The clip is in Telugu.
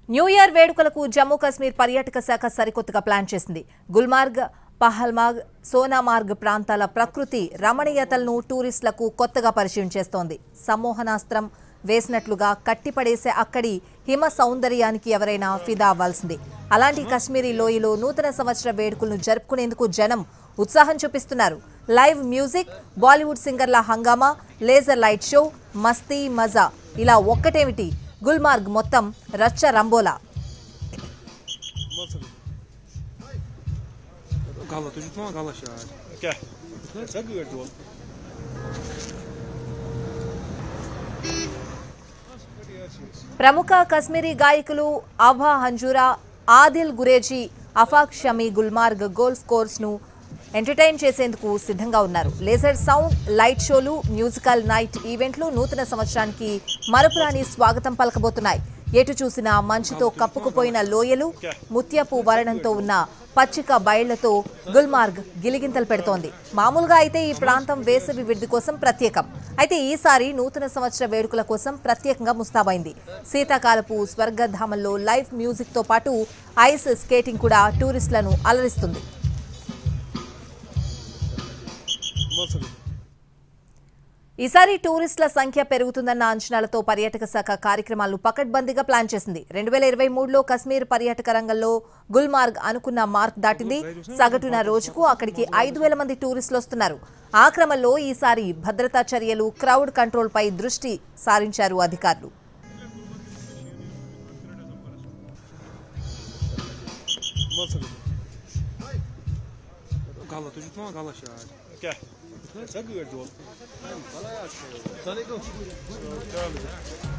న్యూ ఇయర్ వేడుకలకు జమ్మూ కాశ్మీర్ పర్యాటక శాఖ సరికొత్తగా ప్లాన్ చేసింది గుల్మార్గ్ పహల్మాగ్ సోనామార్గ్ ప్రాంతాల ప్రకృతి రమణీయతలను టూరిస్టులకు కొత్తగా పరిచయం చేస్తోంది సమ్మోహనాస్త్రం వేసినట్లుగా కట్టిపడేసే అక్కడి హిమ సౌందర్యానికి ఎవరైనా ఫిదా అవ్వాల్సిందే అలాంటి కశ్మీరీ లోయలో నూతన సంవత్సర వేడుకలను జరుపుకునేందుకు జనం ఉత్సాహం చూపిస్తున్నారు లైవ్ మ్యూజిక్ బాలీవుడ్ సింగర్ల హంగామా లేజర్ లైట్ షో మస్తీ మజా ఇలా ఒక్కటేమిటి గుల్మార్గ్ మొత్తం రచ్చ రంబోలా Gala, tu jutma gala şahı. Gel. Sen gördün onu. ప్రముఖ కశ్మీరీ గాయకులు ఆభా హంజూరా ఆదిల్ గురేజీ అఫాక్ షమీ గుల్మార్గ్ గోల్ఫ్ కోర్స్ ను ఎంటర్టైన్ చేసేందుకు సిద్ధంగా ఉన్నారు లేజర్ సౌండ్ లైట్ షోలు మ్యూజికల్ నైట్ ఈవెంట్లు నూతన సంవత్సరానికి మరపురాని స్వాగతం పలకబోతున్నాయి ఎటు చూసినా మంచుతో కప్పుకుపోయిన లోయలు ముత్యపు వర్ణంతో ఉన్న పచ్చిక బయళ్లతో గుల్మార్గ్ గిలిగింతలు పెడుతోంది మామూలుగా అయితే ఈ ప్రాంతం వేసవి విడిది కోసం ప్రత్యేకం అయితే ఈసారి నూతన సంవత్సర వేడుకల కోసం ప్రత్యేకంగా ముస్తాబైంది శీతాకాలపు స్వర్గధామంలో లైవ్ మ్యూజిక్ తో పాటు ఐస్ స్కేటింగ్ కూడా టూరిస్టులను అలరిస్తుంది Nasıl? ఈసారి టూరిస్టుల సంఖ్య పెరుగుతుందన్న అంచనాలతో పర్యాటక శాఖ కార్యక్రమాలను పకడ్బందీగా ప్లాన్ చేసింది రెండు వేల ఇరవై మూడులో కశ్మీర్ పర్యాటక రంగంలో గుల్మార్గ్ అనుకున్న మార్క్ దాటింది సగటున రోజుకు అక్కడికి ఐదు వేల మంది టూరిస్టులు వస్తున్నారు ఆ క్రమంలో ఈసారి భద్రతా చర్యలు క్రౌడ్ కంట్రోల్ పై దృష్టి సారించారు అధికారులు Nasıl? Gala, tu jutma gala şahı. Gel. Sen gördün onu. Bana yaşıyor. Tanıdım. Devam edelim.